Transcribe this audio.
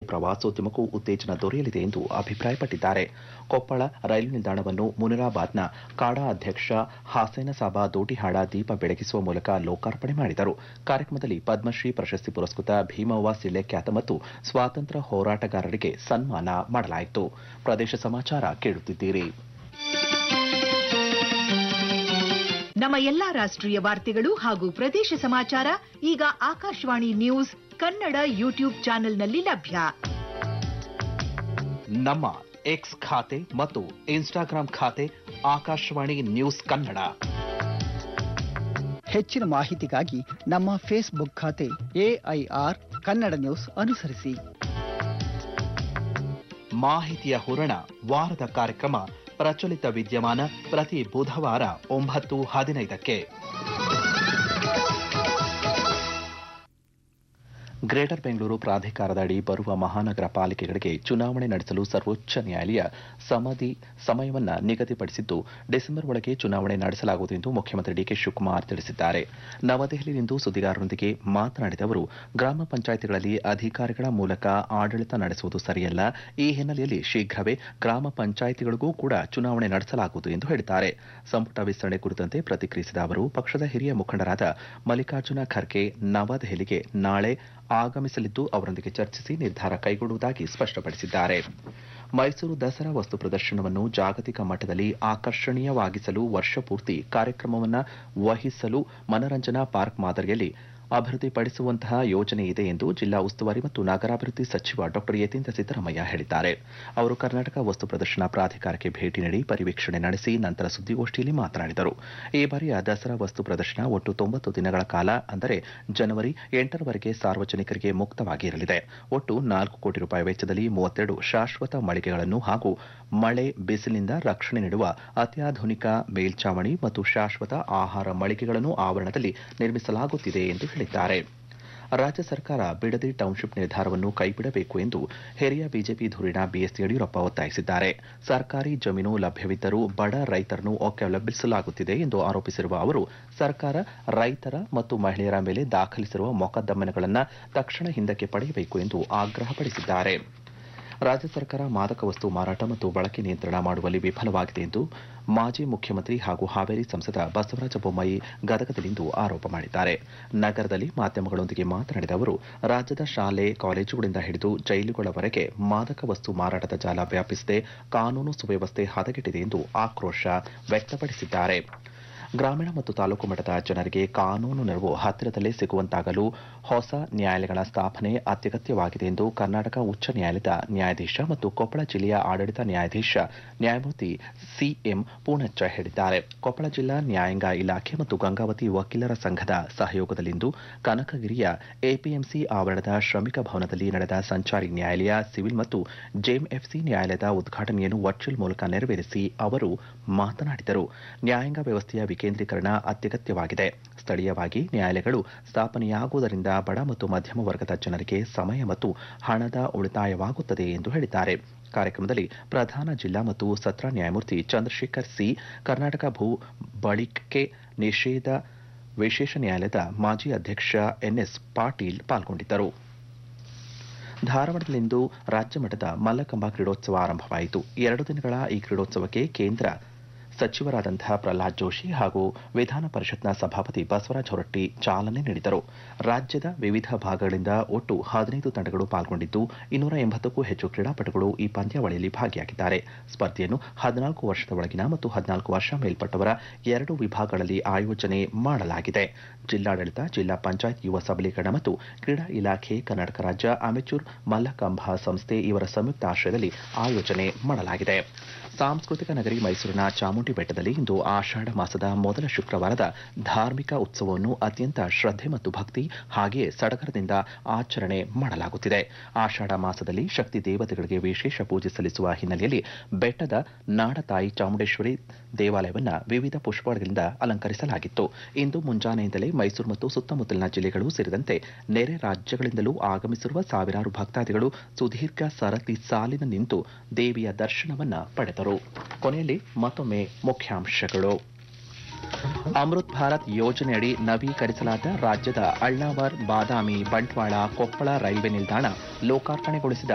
ಪ್ರವಾಸೋದ್ಯಮಕ್ಕೂ ಉತ್ತೇಜನ ದೊರೆಯಲಿದೆ ಎಂದು ಅಭಿಪ್ರಾಯಪಟ್ಟಿದ್ದಾರೆ ಕೊಪ್ಪಳ ರೈಲು ನಿಲ್ದಾಣವನ್ನು ಮುನಿರಾಬಾದ್ನ ಕಾಡಾ ಅಧ್ಯಕ್ಷ ಹಾಸೇನ ಸಾಬಾ ದೋಟಿಹಾಡ ದೀಪ ಬೆಳಗಿಸುವ ಮೂಲಕ ಲೋಕಾರ್ಪಣೆ ಮಾಡಿದರು ಕಾರ್ಯಕ್ರಮದಲ್ಲಿ ಪದ್ಮಶ್ರೀ ಪ್ರಶಸ್ತಿ ಪುರಸ್ಕೃತ ಭೀಮವ್ವ ಸಿಳ್ಳೆಕ್ಯಾತ ಮತ್ತು ಸ್ವಾತಂತ್ರ್ಯ ಹೋರಾಟಗಾರರಿಗೆ ಸನ್ಮಾನ ಮಾಡಲಾಯಿತು ಪ್ರದೇಶ ಸಮಾಚಾರ ಕೇಳುತ್ತಿದ್ದೀರಿ ನಮ್ಮ ಎಲ್ಲಾ ರಾಷ್ಟ್ರೀಯ ವಾರ್ತೆಗಳು ಹಾಗೂ ಪ್ರದೇಶ ಸಮಾಚಾರ ಈಗ ಆಕಾಶವಾಣಿ ನ್ಯೂಸ್ ಕನ್ನಡ ಯೂಟ್ಯೂಬ್ ಚಾನೆಲ್ನಲ್ಲಿ ಲಭ್ಯ ನಮ್ಮ ಎಕ್ಸ್ ಖಾತೆ ಮತ್ತು ಇನ್ಸ್ಟಾಗ್ರಾಂ ಖಾತೆ ಆಕಾಶವಾಣಿ ನ್ಯೂಸ್ ಕನ್ನಡ ಹೆಚ್ಚಿನ ಮಾಹಿತಿಗಾಗಿ ನಮ್ಮ ಫೇಸ್ಬುಕ್ ಖಾತೆ ಎಐಆರ್ ಕನ್ನಡ ನ್ಯೂಸ್ ಅನುಸರಿಸಿ ಮಾಹಿತಿಯ ಹೂರಣ ವಾರದ ಕಾರ್ಯಕ್ರಮ ಪ್ರಚಲಿತ ವಿದ್ಯಮಾನ ಪ್ರತಿ ಬುಧವಾರ ಒಂಬತ್ತು ಹದಿನೈದಕ್ಕೆ ಗ್ರೇಟರ್ ಬೆಂಗಳೂರು ಪ್ರಾಧಿಕಾರದ ಅಡಿ ಬರುವ ಮಹಾನಗರ ಪಾಲಿಕೆಗಳಿಗೆ ಚುನಾವಣೆ ನಡೆಸಲು ಸರ್ವೋಚ್ಚ ನ್ಯಾಯಾಲಯ ಸಮದಿ ಸಮಯವನ್ನ ನಿಗದಿಪಡಿಸಿದ್ದು ಡಿಸೆಂಬರ್ ಒಳಗೆ ಚುನಾವಣೆ ನಡೆಸಲಾಗುವುದು ಎಂದು ಮುಖ್ಯಮಂತ್ರಿ ಡಿಕೆ ಶಿವಕುಮಾರ್ ತಿಳಿಸಿದ್ದಾರೆ ನವದೆಹಲಿಯಲ್ಲಿಂದು ಸುದ್ದಿಗಾರರೊಂದಿಗೆ ಮಾತನಾಡಿದ ಅವರು ಗ್ರಾಮ ಪಂಚಾಯಿತಿಗಳಲ್ಲಿ ಅಧಿಕಾರಿಗಳ ಮೂಲಕ ಆಡಳಿತ ನಡೆಸುವುದು ಸರಿಯಲ್ಲ ಈ ಹಿನ್ನೆಲೆಯಲ್ಲಿ ಶೀಘ್ರವೇ ಗ್ರಾಮ ಪಂಚಾಯಿತಿಗಳಿಗೂ ಕೂಡ ಚುನಾವಣೆ ನಡೆಸಲಾಗುವುದು ಎಂದು ಹೇಳಿದ್ದಾರೆ ಸಂಪುಟ ವಿಸ್ತರಣೆ ಕುರಿತಂತೆ ಪ್ರತಿಕ್ರಿಯಿಸಿದ ಅವರು ಪಕ್ಷದ ಹಿರಿಯ ಮುಖಂಡರಾದ ಮಲ್ಲಿಕಾರ್ಜುನ ಖರ್ಗೆ ನವದೆಹಲಿಗೆ ನಾಳೆ ಆಗಮಿಸಲಿದ್ದು ಅವರೊಂದಿಗೆ ಚರ್ಚಿಸಿ ನಿರ್ಧಾರ ಕೈಗೊಳ್ಳುವುದಾಗಿ ಸ್ಪಷ್ಟಪಡಿಸಿದ್ದಾರೆ ಮೈಸೂರು ದಸರಾ ವಸ್ತು ಪ್ರದರ್ಶನವನ್ನು ಜಾಗತಿಕ ಮಟ್ಟದಲ್ಲಿ ಆಕರ್ಷಣೀಯವಾಗಿಸಲು ವರ್ಷಪೂರ್ತಿ ಕಾರ್ಯಕ್ರಮವನ್ನು ವಹಿಸಲು ಮನರಂಜನಾ ಪಾರ್ಕ್ ಮಾದರಿಯಲ್ಲಿ ಅಭಿವೃದ್ಧಿಪಡಿಸುವಂತಹ ಯೋಜನೆ ಇದೆ ಎಂದು ಜಿಲ್ಲಾ ಉಸ್ತುವಾರಿ ಮತ್ತು ನಗರಾಭಿವೃದ್ಧಿ ಸಚಿವ ಡಾ ಯತೀಂದ್ರ ಸಿದ್ದರಾಮಯ್ಯ ಹೇಳಿದ್ದಾರೆ ಅವರು ಕರ್ನಾಟಕ ವಸ್ತು ಪ್ರದರ್ಶನ ಪ್ರಾಧಿಕಾರಕ್ಕೆ ಭೇಟಿ ನೀಡಿ ಪರಿವೀಕ್ಷಣೆ ನಡೆಸಿ ನಂತರ ಸುದ್ದಿಗೋಷ್ಠಿಯಲ್ಲಿ ಮಾತನಾಡಿದರು ಈ ಬಾರಿಯ ದಸರಾ ವಸ್ತು ಪ್ರದರ್ಶನ ಒಟ್ಟು ತೊಂಬತ್ತು ದಿನಗಳ ಕಾಲ ಅಂದರೆ ಜನವರಿ ಎಂಟರವರೆಗೆ ಸಾರ್ವಜನಿಕರಿಗೆ ಮುಕ್ತವಾಗಿ ಇರಲಿದೆ ಒಟ್ಟು ನಾಲ್ಕು ಕೋಟಿ ರೂಪಾಯಿ ವೆಚ್ಚದಲ್ಲಿ ಮೂವತ್ತೆರಡು ಶಾಶ್ವತ ಮಳಿಗೆಗಳನ್ನು ಹಾಗೂ ಮಳೆ ಬಿಸಿಲಿನಿಂದ ರಕ್ಷಣೆ ನೀಡುವ ಅತ್ಯಾಧುನಿಕ ಮೇಲ್ಚಾವಣಿ ಮತ್ತು ಶಾಶ್ವತ ಆಹಾರ ಮಳಿಗೆಗಳನ್ನು ಆವರಣದಲ್ಲಿ ನಿರ್ಮಿಸಲಾಗುತ್ತಿದೆ ಎಂದು ಹೇಳಿದ್ದಾರೆ ರಾಜ್ಯ ಸರ್ಕಾರ ಬಿಡದಿ ಟೌನ್ಶಿಪ್ ನಿರ್ಧಾರವನ್ನು ಕೈಬಿಡಬೇಕು ಎಂದು ಹಿರಿಯ ಬಿಜೆಪಿ ಧುರೀಣ ಬಿಎಸ್ ಯಡಿಯೂರಪ್ಪ ಒತ್ತಾಯಿಸಿದ್ದಾರೆ ಸರ್ಕಾರಿ ಜಮೀನು ಲಭ್ಯವಿದ್ದರೂ ಬಡ ರೈತರನ್ನು ಒಕ್ಕಲೆಬ್ಬಿಸಲಾಗುತ್ತಿದೆ ಎಂದು ಆರೋಪಿಸಿರುವ ಅವರು ಸರ್ಕಾರ ರೈತರ ಮತ್ತು ಮಹಿಳೆಯರ ಮೇಲೆ ದಾಖಲಿಸಿರುವ ಮೊಕದ್ದಮೆಗಳನ್ನು ತಕ್ಷಣ ಹಿಂದಕ್ಕೆ ಪಡೆಯಬೇಕು ಎಂದು ಆಗ್ರಹಪಡಿಸಿದ್ದಾರೆ ರಾಜ್ಯ ಸರ್ಕಾರ ಮಾದಕ ವಸ್ತು ಮಾರಾಟ ಮತ್ತು ಬಳಕೆ ನಿಯಂತ್ರಣ ಮಾಡುವಲ್ಲಿ ವಿಫಲವಾಗಿದೆ ಎಂದು ಮಾಜಿ ಮುಖ್ಯಮಂತ್ರಿ ಹಾಗೂ ಹಾವೇರಿ ಸಂಸದ ಬಸವರಾಜ ಬೊಮ್ಮಾಯಿ ಗದಗದಲ್ಲಿಂದು ಆರೋಪ ಮಾಡಿದ್ದಾರೆ ನಗರದಲ್ಲಿ ಮಾಧ್ಯಮಗಳೊಂದಿಗೆ ಮಾತನಾಡಿದ ಅವರು ರಾಜ್ಯದ ಶಾಲೆ ಕಾಲೇಜುಗಳಿಂದ ಹಿಡಿದು ಜೈಲುಗಳವರೆಗೆ ಮಾದಕ ವಸ್ತು ಮಾರಾಟದ ಜಾಲ ವ್ಯಾಪಿಸಿದೆ ಕಾನೂನು ಸುವ್ಯವಸ್ಥೆ ಹದಗೆಟ್ಟಿದೆ ಎಂದು ಆಕ್ರೋಶ ವ್ಯಕ್ತಪಡಿಸಿದ್ದಾರೆ ಗ್ರಾಮೀಣ ಮತ್ತು ತಾಲೂಕು ಮಟ್ಟದ ಜನರಿಗೆ ಕಾನೂನು ನೆರವು ಹತ್ತಿರದಲ್ಲೇ ಸಿಗುವಂತಾಗಲು ಹೊಸ ನ್ಯಾಯಾಲಯಗಳ ಸ್ಥಾಪನೆ ಅತ್ಯಗತ್ಯವಾಗಿದೆ ಎಂದು ಕರ್ನಾಟಕ ಉಚ್ಚ ನ್ಯಾಯಾಲಯದ ನ್ಯಾಯಾಧೀಶ ಮತ್ತು ಕೊಪ್ಪಳ ಜಿಲ್ಲೆಯ ಆಡಳಿತ ನ್ಯಾಯಾಧೀಶ ನ್ಯಾಯಮೂರ್ತಿ ಸಿಎಂ ಪೂಣಚ್ಚ ಹೇಳಿದ್ದಾರೆ ಕೊಪ್ಪಳ ಜಿಲ್ಲಾ ನ್ಯಾಯಾಂಗ ಇಲಾಖೆ ಮತ್ತು ಗಂಗಾವತಿ ವಕೀಲರ ಸಂಘದ ಸಹಯೋಗದಲ್ಲಿಂದು ಕನಕಗಿರಿಯ ಎಪಿಎಂಸಿ ಆವರಣದ ಶ್ರಮಿಕ ಭವನದಲ್ಲಿ ನಡೆದ ಸಂಚಾರಿ ನ್ಯಾಯಾಲಯ ಸಿವಿಲ್ ಮತ್ತು ಜೆಎಂಎಫ್ಸಿ ನ್ಯಾಯಾಲಯದ ಉದ್ಘಾಟನೆಯನ್ನು ವರ್ಚುವಲ್ ಮೂಲಕ ನೆರವೇರಿಸಿ ಅವರು ಮಾತನಾಡಿದರು ನ್ಯಾಯಾಂಗ ವ್ಯವಸ್ಥೆಯ ವಿಕೇಂದ್ರೀಕರಣ ಅತ್ಯಗತ್ಯವಾಗಿದೆ ಸ್ಥಳೀಯವಾಗಿ ನ್ಯಾಯಾಲಯಗಳು ಸ್ಥಾಪನೆಯಾಗುವುದರಿಂದ ಬಡ ಮತ್ತು ಮಧ್ಯಮ ವರ್ಗದ ಜನರಿಗೆ ಸಮಯ ಮತ್ತು ಹಣದ ಉಳಿತಾಯವಾಗುತ್ತದೆ ಎಂದು ಹೇಳಿದ್ದಾರೆ ಕಾರ್ಯಕ್ರಮದಲ್ಲಿ ಪ್ರಧಾನ ಜಿಲ್ಲಾ ಮತ್ತು ಸತ್ರ ನ್ಯಾಯಮೂರ್ತಿ ಚಂದ್ರಶೇಖರ್ ಸಿ ಕರ್ನಾಟಕ ಭೂ ಬಳಿಕೆ ನಿಷೇಧ ವಿಶೇಷ ನ್ಯಾಯಾಲಯದ ಮಾಜಿ ಅಧ್ಯಕ್ಷ ಎನ್ಎಸ್ ಪಾಟೀಲ್ ಪಾಲ್ಗೊಂಡಿದ್ದರು ಧಾರವಾಡದಲ್ಲಿಂದು ರಾಜ್ಯ ಮಟ್ಟದ ಮಲ್ಲಕಂಬ ಕ್ರೀಡೋತ್ಸವ ಆರಂಭವಾಯಿತು ಎರಡು ದಿನಗಳ ಈ ಕ್ರೀಡೋತ್ಸವಕ್ಕೆ ಕೇಂದ್ರ ಸಚಿವರಾದಂತಹ ಪ್ರಹ್ಲಾದ್ ಜೋಶಿ ಹಾಗೂ ವಿಧಾನ ಪರಿಷತ್ನ ಸಭಾಪತಿ ಬಸವರಾಜ ಹೊರಟ್ಟಿ ಚಾಲನೆ ನೀಡಿದರು ರಾಜ್ಯದ ವಿವಿಧ ಭಾಗಗಳಿಂದ ಒಟ್ಟು ಹದಿನೈದು ತಂಡಗಳು ಪಾಲ್ಗೊಂಡಿದ್ದು ಇನ್ನೂರ ಎಂಬತ್ತಕ್ಕೂ ಹೆಚ್ಚು ಕ್ರೀಡಾಪಟುಗಳು ಈ ಪಂದ್ಯಾವಳಿಯಲ್ಲಿ ಭಾಗಿಯಾಗಿದ್ದಾರೆ ಸ್ಪರ್ಧೆಯನ್ನು ಹದಿನಾಲ್ಕು ವರ್ಷದ ಒಳಗಿನ ಮತ್ತು ಹದಿನಾಲ್ಕು ವರ್ಷ ಮೇಲ್ಪಟ್ಟವರ ಎರಡು ವಿಭಾಗಗಳಲ್ಲಿ ಆಯೋಜನೆ ಮಾಡಲಾಗಿದೆ ಜಿಲ್ಲಾಡಳಿತ ಜಿಲ್ಲಾ ಪಂಚಾಯತ್ ಯುವ ಸಬಲೀಕರಣ ಮತ್ತು ಕ್ರೀಡಾ ಇಲಾಖೆ ಕರ್ನಾಟಕ ರಾಜ್ಯ ಅಮೆಚೂರ್ ಮಲ್ಲಕಂಬ ಸಂಸ್ಥೆ ಇವರ ಸಂಯುಕ್ತ ಆಶ್ರಯದಲ್ಲಿ ಆಯೋಜನೆ ಮಾಡಲಾಗಿದೆ ಸಾಂಸ್ಕೃತಿಕ ನಗರಿ ಮೈಸೂರಿನ ಚಾಮುಂಡಿ ಬೆಟ್ಟದಲ್ಲಿ ಇಂದು ಆಷಾಢ ಮಾಸದ ಮೊದಲ ಶುಕ್ರವಾರದ ಧಾರ್ಮಿಕ ಉತ್ಸವವನ್ನು ಅತ್ಯಂತ ಶ್ರದ್ಧೆ ಮತ್ತು ಭಕ್ತಿ ಹಾಗೆಯೇ ಸಡಗರದಿಂದ ಆಚರಣೆ ಮಾಡಲಾಗುತ್ತಿದೆ ಆಷಾಢ ಮಾಸದಲ್ಲಿ ಶಕ್ತಿ ದೇವತೆಗಳಿಗೆ ವಿಶೇಷ ಪೂಜೆ ಸಲ್ಲಿಸುವ ಹಿನ್ನೆಲೆಯಲ್ಲಿ ಬೆಟ್ಟದ ನಾಡತಾಯಿ ಚಾಮುಂಡೇಶ್ವರಿ ದೇವಾಲಯವನ್ನ ವಿವಿಧ ಪುಷ್ಪಗಳಿಂದ ಅಲಂಕರಿಸಲಾಗಿತ್ತು ಇಂದು ಮುಂಜಾನೆಯಿಂದಲೇ ಮೈಸೂರು ಮತ್ತು ಸುತ್ತಮುತ್ತಲಿನ ಜಿಲ್ಲೆಗಳು ಸೇರಿದಂತೆ ನೆರೆ ರಾಜ್ಯಗಳಿಂದಲೂ ಆಗಮಿಸಿರುವ ಸಾವಿರಾರು ಭಕ್ತಾದಿಗಳು ಸುದೀರ್ಘ ಸರತಿ ಸಾಲಿನ ನಿಂತು ದೇವಿಯ ದರ್ಶನವನ್ನ ಪಡೆದರು ಕೊನೆಯಲ್ಲಿ ಮತ್ತೊಮ್ಮೆ ಮುಖ್ಯಾಂಶಗಳು ಅಮೃತ್ ಭಾರತ್ ಯೋಜನೆಯಡಿ ನವೀಕರಿಸಲಾದ ರಾಜ್ಯದ ಅಳ್ನಾವರ್ ಬಾದಾಮಿ ಬಂಟ್ವಾಳ ಕೊಪ್ಪಳ ರೈಲ್ವೆ ನಿಲ್ದಾಣ ಲೋಕಾರ್ಪಣೆಗೊಳಿಸಿದ